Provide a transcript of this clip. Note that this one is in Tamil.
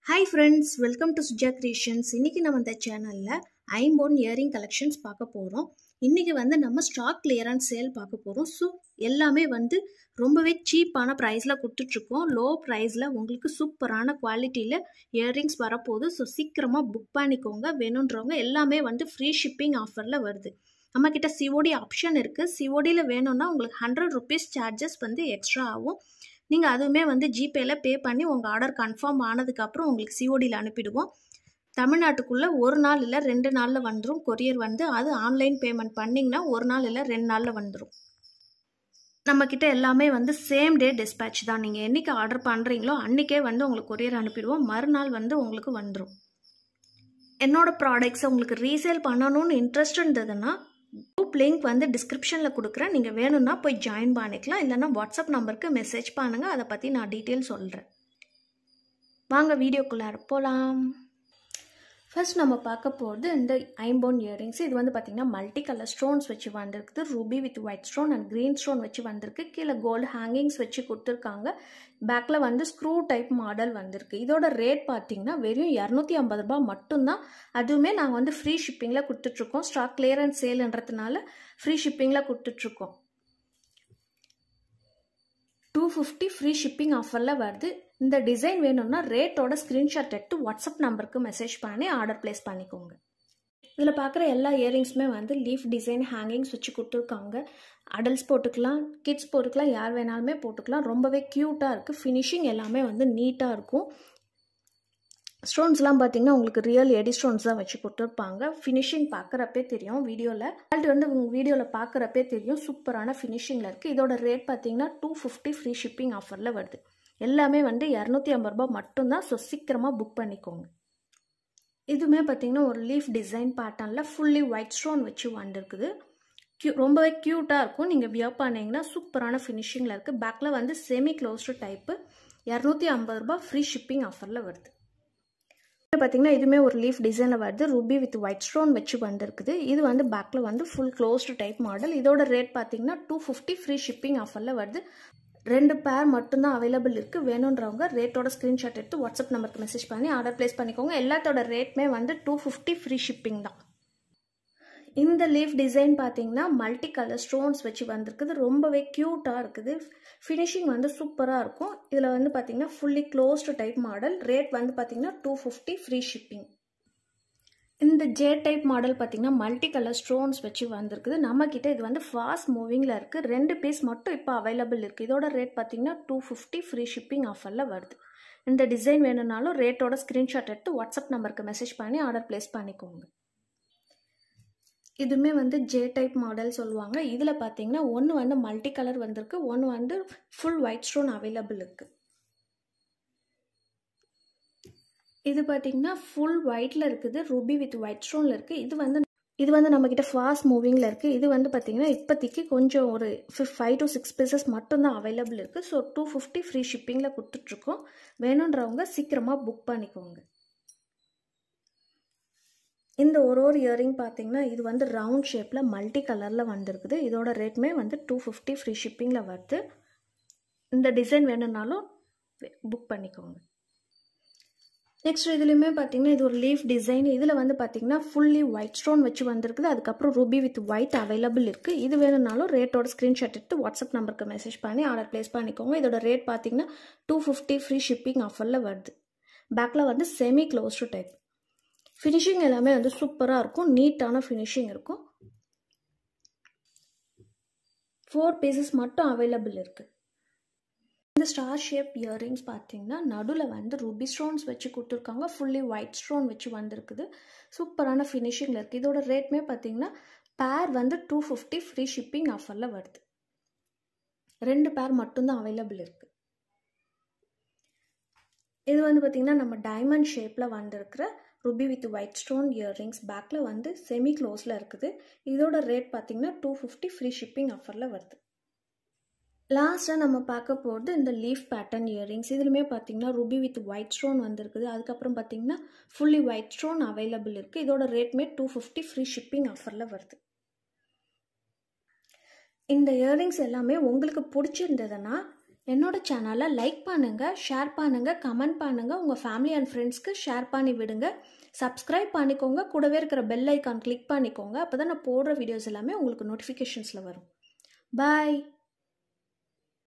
hi friends welcome to Suja creations இன்றைக்கி நம்ம இந்த சேனலில் ஐம்போன் இயரிங் கலெக்ஷன்ஸ் பார்க்க போகிறோம் இன்றைக்கி வந்து நம்ம ஸ்டாக் கிளியரன்ஸ் சேல் பார்க்க போகிறோம் ஸோ எல்லாமே வந்து ரொம்பவே சீப்பான ப்ரைஸில் கொடுத்துட்ருக்கோம் லோ ப்ரைஸில் உங்களுக்கு சூப்பரான குவாலிட்டியில் இயரிங்ஸ் வரப்போகுது ஸோ சீக்கிரமாக புக் பண்ணிக்கோங்க வேணுன்றவங்க எல்லாமே வந்து ஃப்ரீ ஷிப்பிங் ஆஃபரில் வருது நம்மக்கிட்ட சிஓடி ஆப்ஷன் இருக்குது சிஓடியில் வேணும்னா உங்களுக்கு ஹண்ட்ரட் ருபீஸ் சார்ஜஸ் வந்து எக்ஸ்ட்ரா ஆகும் நீங்கள் அதுவுமே வந்து ஜிபேயில் பே பண்ணி உங்கள் ஆர்டர் கன்ஃபார்ம் ஆனதுக்கப்புறம் உங்களுக்கு சிஓடியில் அனுப்பிடுவோம் தமிழ்நாட்டுக்குள்ளே ஒரு நாள் இல்லை ரெண்டு நாளில் வந்துடும் கொரியர் வந்து அது ஆன்லைன் பேமெண்ட் பண்ணிங்கன்னா ஒரு நாள் இல்லை ரெண்டு நாளில் வந்துடும் நம்மக்கிட்ட எல்லாமே வந்து சேம் டே டிஸ்பேட்ச் தான் நீங்கள் என்றைக்கு ஆர்டர் பண்ணுறீங்களோ அன்றைக்கே வந்து உங்களுக்கு கொரியர் அனுப்பிடுவோம் மறுநாள் வந்து உங்களுக்கு வந்துடும் என்னோடய ப்ராடக்ட்ஸை உங்களுக்கு ரீசேல் பண்ணணும்னு இன்ட்ரெஸ்ட் இருந்ததுன்னா குரூப் லிங்க் வந்து டிஸ்கிரிப்ஷனில் கொடுக்குறேன் நீங்கள் வேணும்னா போய் ஜாயின் பண்ணிக்கலாம் இல்லைனா வாட்ஸ்அப் நம்பருக்கு மெசேஜ் பண்ணுங்கள் அதை பற்றி நான் டீட்டெயில் சொல்கிறேன் வாங்க வீடியோக்குள்ளார போகலாம் ஃபர்ஸ்ட் நம்ம பார்க்க போகிறது இந்த ஐம்போன் இயரிங்ஸ் இது வந்து பார்த்திங்கன்னா மல்டி கலர் ஸ்டோன்ஸ் வச்சு வந்திருக்குது ruby with white stone and green stone வச்சு வந்திருக்கு கீழே கோல்டு ஹேங்கிங்ஸ் வச்சு கொடுத்துருக்காங்க பேக்கில் வந்து ஸ்க்ரூ டைப் மாடல் வந்திருக்கு இதோட ரேட் பார்த்தீங்கன்னா வெறும் இரநூத்தி ஐம்பது ரூபாய் மட்டும்தான் அதுவுமே நாங்கள் வந்து ஃப்ரீ ஷிப்பிங்கில் கொடுத்துட்ருக்கோம் ஸ்டாக் கிளியரன்ஸ் சேல்ன்றதுனால ஃப்ரீ ஷிப்பிங்கில் கொடுத்துட்ருக்கோம் டூ ஃபிஃப்டி ஃப்ரீ ஷிப்பிங் ஆஃபரில் வருது இந்த டிசைன் வேணும்னா ரேட்டோட ஸ்க்ரீன்ஷாட் எடுத்து வாட்ஸ்அப் நம்பருக்கு மெசேஜ் பண்ணி ஆர்டர் ப்ளேஸ் பண்ணிக்கோங்க இதில் பார்க்குற எல்லா இயரிங்ஸுமே வந்து லீஃப் டிசைன் ஹேங்கிங்ஸ் வச்சு கொடுத்துருக்காங்க அடல்ட்ஸ் போட்டுக்கலாம் கிட்ஸ் போட்டுக்கலாம் யார் வேணாலுமே போட்டுக்கலாம் ரொம்பவே க்யூட்டாக இருக்குது ஃபினிஷிங் எல்லாமே வந்து நீட்டாக இருக்கும் ஸ்டோன்ஸ்லாம் பார்த்தீங்கன்னா உங்களுக்கு ரியல் எடி ஸ்டோன்ஸ் தான் வச்சு கொடுத்துருப்பாங்க ஃபினிஷிங் பார்க்குறப்பே தெரியும் வீடியோவில் குவாலிட்டி வந்து உங்கள் வீடியோவில் பார்க்குறப்பே தெரியும் சூப்பரான ஃபினிஷிங்கில் இருக்குது இதோட ரேட் பார்த்தீங்கன்னா டூ ஃபிஃப்டி ஃப்ரீ ஷிப்பிங் ஆஃபரில் வருது எல்லாமே வந்து இரநூத்தி ஐம்பது ரூபா மட்டும்தான் ஸோ சீக்கிரமாக புக் பண்ணிக்கோங்க இதுவுமே பார்த்தீங்கன்னா ஒரு லீஃப் டிசைன் பேட்டர்னில் ஃபுல்லி ஒயிட் ஸ்டோன் வச்சு வந்திருக்குது க்யூ ரொம்பவே க்யூட்டாக இருக்கும் நீங்கள் வியர் பண்ணிங்கன்னா சூப்பரான ஃபினிஷிங்கில் இருக்குது பேக்கில் வந்து செமி க்ளோஸ்டு டைப்பு இரநூத்தி ஐம்பது ரூபா ஃப்ரீ ஷிப்பிங் ஆஃபரில் வருது பார்த்தீங்கன்னா இதுவுமே ஒரு லீஃப் டிசைனில் வருது ருபி வித் ஒயிட் ஸ்டோன் வச்சு வந்திருக்குது இது வந்து பேக்கில் வந்து ஃபுல் க்ளோஸ்டு டைப் மாடல் இதோட ரேட் பார்த்தீங்கன்னா டூ ஃபிஃப்டி ஃப்ரீ ஷிப்பிங் ஆஃபரில் வருது ரெண்டு பேர் மட்டும்தான் அவைலபிள் இருக்குது வேணுன்றவங்க ரேட்டோட ஸ்க்ரீன்ஷாட் எடுத்து வாட்ஸ்அப் நம்பருக்கு மெசேஜ் பண்ணி ஆர்டர் ப்ளேஸ் பண்ணிக்கோங்க எல்லாத்தோட ரேட்மே வந்து டூ ஃபிஃப்டி ஃப்ரீ ஷிப்பிங் தான் இந்த லீஃப் டிசைன் பார்த்தீங்கன்னா மல்டி கலர் ஸ்டோன்ஸ் வச்சு வந்திருக்குது ரொம்பவே க்யூட்டாக இருக்குது ஃபினிஷிங் வந்து சூப்பராக இருக்கும் இதில் வந்து பார்த்தீங்கன்னா fully closed type model rate வந்து பார்த்தீங்கன்னா டூ ஃபிஃப்டி ஃப்ரீ ஷிப்பிங் இந்த ஜே டைப் மாடல் பார்த்தீங்கன்னா மல்டி கலர் ஸ்டோன்ஸ் வச்சு வந்திருக்குது நம்மக்கிட்ட இது வந்து ஃபாஸ்ட் மூவிங்கில் இருக்குது ரெண்டு பீஸ் மட்டும் இப்போ அவைலபிள் இருக்குது இதோட ரேட் பார்த்தீங்கன்னா டூ ஃபிஃப்டி ஃப்ரீ ஷிப்பிங் ஆஃபரில் வருது இந்த டிசைன் வேணும்னாலும் ரேட்டோட ஸ்க்ரீன்ஷாட் எடுத்து வாட்ஸ்அப் நம்பருக்கு மெசேஜ் பண்ணி ஆர்டர் ப்ளேஸ் பண்ணிக்கோங்க இதுவுமே வந்து ஜே டைப் மாடல் சொல்லுவாங்க இதில் பார்த்தீங்கன்னா ஒன்று வந்து மல்டி கலர் வந்திருக்கு ஒன்று வந்து ஃபுல் ஒயிட் ஸ்டோன் அவைலபிள் இருக்குது இது பார்த்தீங்கன்னா ஃபுல் ஒயிட்டில் இருக்குது ரூபி வித் ஒயிட் ஸ்டோனில் இருக்குது இது வந்து இது வந்து நம்மக்கிட்ட ஃபாஸ்ட் மூவிங்கில் இருக்குது இது வந்து பார்த்திங்கன்னா இப்போதைக்கு கொஞ்சம் ஒரு fif five to six pieces மட்டும்தான் அவைலபிள் இருக்குது ஸோ டூ ஃபிஃப்டி ஃப்ரீ ஷிப்பிங்கில் கொடுத்துட்ருக்கோம் வேணுன்றவங்க சீக்கிரமாக புக் பண்ணிக்கோங்க இந்த ஒரு ஒரு இயரிங் பார்த்தீங்கன்னா இது வந்து ரவுண்ட் ஷேப்பில் மல்டி கலரில் வந்திருக்குது இதோட ரேட்மே வந்து டூ ஃபிஃப்டி ஃப்ரீ ஷிப்பிங்கில் வருது இந்த டிசைன் வேணும்னாலும் புக் பண்ணிக்கோங்க நெக்ஸ்ட் இதுலேயுமே பார்த்தீங்கன்னா இது ஒரு லீஃப் டிசைன் இதில் வந்து பார்த்தீங்கன்னா ஃபுல்லி ஒயிட் ஸ்டோன் வச்சு வந்திருக்குது அதுக்கப்புறம் ரூபி வித் ஒயிட் அவைலபிள் இருக்குது இது வேணும்னாலும் ரேட்டோட ஸ்க்ரீன்ஷாட் எடுத்து வாட்ஸ்அப் நம்பருக்கு மெசேஜ் பண்ணி ஆர்டர் ப்ளேஸ் பண்ணிக்கோங்க இதோட ரேட் பார்த்தீங்கன்னா டூ ஃபிஃப்டி ஃப்ரீ ஷிப்பிங் ஆஃபரில் வருது பேக்கில் வந்து செமி க்ளோஸ்டு டைப் ஃபினிஷிங் எல்லாமே வந்து சூப்பராக இருக்கும் நீட்டான ஃபினிஷிங் இருக்கும் ஃபோர் பீசஸ் மட்டும் அவைலபிள் இருக்குது இந்த ஸ்டார் ஷேப் இயரிங்ஸ் பார்த்தீங்கன்னா நடுவில் வந்து ரூபி ஸ்டோன்ஸ் வச்சு கொடுத்துருக்காங்க ஃபுல்லி ஒயிட் ஸ்டோன் வச்சு வந்திருக்குது சூப்பரான ஃபினிஷிங்கில் இருக்குது இதோட ரேட்மே பார்த்தீங்கன்னா பேர் வந்து டூ ஃபிஃப்டி ஃப்ரீ ஷிப்பிங் ஆஃபரில் வருது ரெண்டு பேர் மட்டும்தான் அவைலபிள் இருக்குது இது வந்து பார்த்திங்கன்னா நம்ம டைமண்ட் ஷேப்பில் வந்திருக்கிற ruby with white stone earrings பேக்கில் வந்து செமி க்ளோஸில் இருக்குது இதோட ரேட் பார்த்திங்கன்னா டூ ஃபிஃப்டி ஃப்ரீ ஷிப்பிங் ஆஃபரில் வருது லாஸ்ட்டாக நம்ம பார்க்க போகிறது இந்த லீஃப் பேட்டர்ன் இயரிங்ஸ் இதுலையுமே பார்த்தீங்கன்னா ருபி வித் ஒயிட் ஸ்டோன் வந்திருக்குது அதுக்கப்புறம் பார்த்தீங்கன்னா ஃபுல்லி ஒயிட் ஸ்டோன் அவைலபிள் இருக்குது இதோட ரேட்மே டூ ஃபிஃப்டி ஃப்ரீ ஷிப்பிங் ஆஃபரில் வருது இந்த இயரிங்ஸ் எல்லாமே உங்களுக்கு பிடிச்சிருந்ததுன்னா என்னோட சேனலை லைக் பண்ணுங்கள் ஷேர் பண்ணுங்கள் கமெண்ட் பண்ணுங்கள் உங்கள் ஃபேமிலி அண்ட் ஃப்ரெண்ட்ஸ்க்கு ஷேர் பண்ணி விடுங்க சப்ஸ்கிரைப் பண்ணிக்கோங்க கூடவே இருக்கிற பெல் ஐக்கான் கிளிக் பண்ணிக்கோங்க அப்போ தான் நான் போடுற வீடியோஸ் எல்லாமே உங்களுக்கு நோட்டிஃபிகேஷன்ஸில் வரும் பாய்